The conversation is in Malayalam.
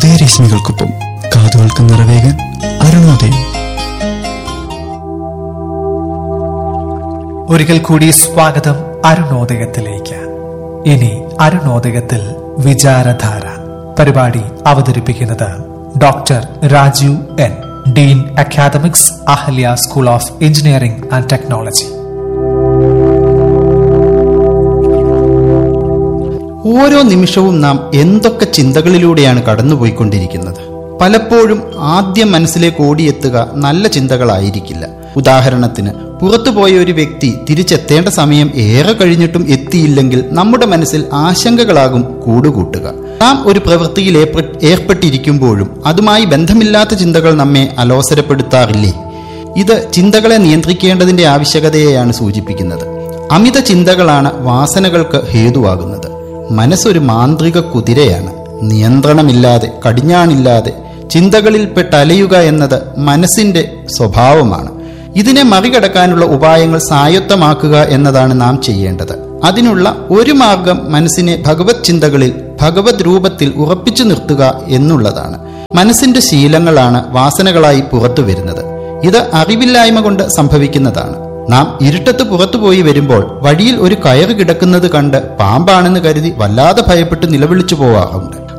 ഉദയരശ്മികൾക്കൊപ്പം കാതുകൾക്ക് നിറവേകാൻ അരുണോദയം ഒരിക്കൽ കൂടി സ്വാഗതം അരുണോദയത്തിലേക്ക് ഇനി അരുണോദയത്തിൽ വിചാരധാര പരിപാടി അവതരിപ്പിക്കുന്നത് doctor Rajeev N dean academics Ahalia school of engineering and technology ഓരോ നിമിഷവും നാം എന്തൊക്കെ ചിന്തകളിലൂടെയാണ് കടന്നുപോയിക്കൊണ്ടിരിക്കുന്നത് പലപ്പോഴും ആദ്യം മനസ്സിലേക്ക് ഓടിയെത്തുക നല്ല ചിന്തകളായിരിക്കില്ല ഉദാഹരണത്തിന് പുറത്തുപോയ ഒരു വ്യക്തി തിരിച്ചെത്തേണ്ട സമയം ഏറെ കഴിഞ്ഞിട്ടും എത്തിയില്ലെങ്കിൽ നമ്മുടെ മനസ്സിൽ ആശങ്കകളാകും കൂടുകൂട്ടുക നാം ഒരു പ്രവൃത്തിയിൽ ഏർപ്പെ- ഏർപ്പെട്ടിരിക്കുമ്പോഴും അതുമായി ബന്ധമില്ലാത്ത ചിന്തകൾ നമ്മെ അലോസരപ്പെടുത്താറില്ലേ ഇത് ചിന്തകളെ നിയന്ത്രിക്കേണ്ടതിന്റെ ആവശ്യകതയെയാണ് സൂചിപ്പിക്കുന്നത് അമിത ചിന്തകളാണ് വാസനകൾക്ക് ഹേതുവാകുന്നത് മനസ്സൊരു മാന്ത്രിക കുതിരയാണ് നിയന്ത്രണമില്ലാതെ കടിഞ്ഞാണില്ലാതെ ചിന്തകളിൽപ്പെട്ട് അലയുക എന്നത് മനസ്സിന്റെ സ്വഭാവമാണ് ഇതിനെ മറികടക്കാനുള്ള ഉപായങ്ങൾ സായത്തമാക്കുക എന്നതാണ് നാം ചെയ്യേണ്ടത് അതിനുള്ള ഒരു മാർഗം മനസ്സിനെ ഭഗവത് ചിന്തകളിൽ ഭഗവത് രൂപത്തിൽ ഉറപ്പിച്ചു നിർത്തുക എന്നുള്ളതാണ് മനസ്സിന്റെ ശീലങ്ങളാണ് വാസനകളായി പുറത്തു വരുന്നത് ഇത് അറിവില്ലായ്മ കൊണ്ട് സംഭവിക്കുന്നതാണ് നാം ഇരുട്ടത്ത് പുറത്തുപോയി വരുമ്പോൾ വഴിയിൽ ഒരു കയറ് കിടക്കുന്നത് കണ്ട് പാമ്പാണെന്ന് കരുതി വല്ലാതെ ഭയപ്പെട്ട് നിലവിളിച്ചു പോവാറുണ്ട്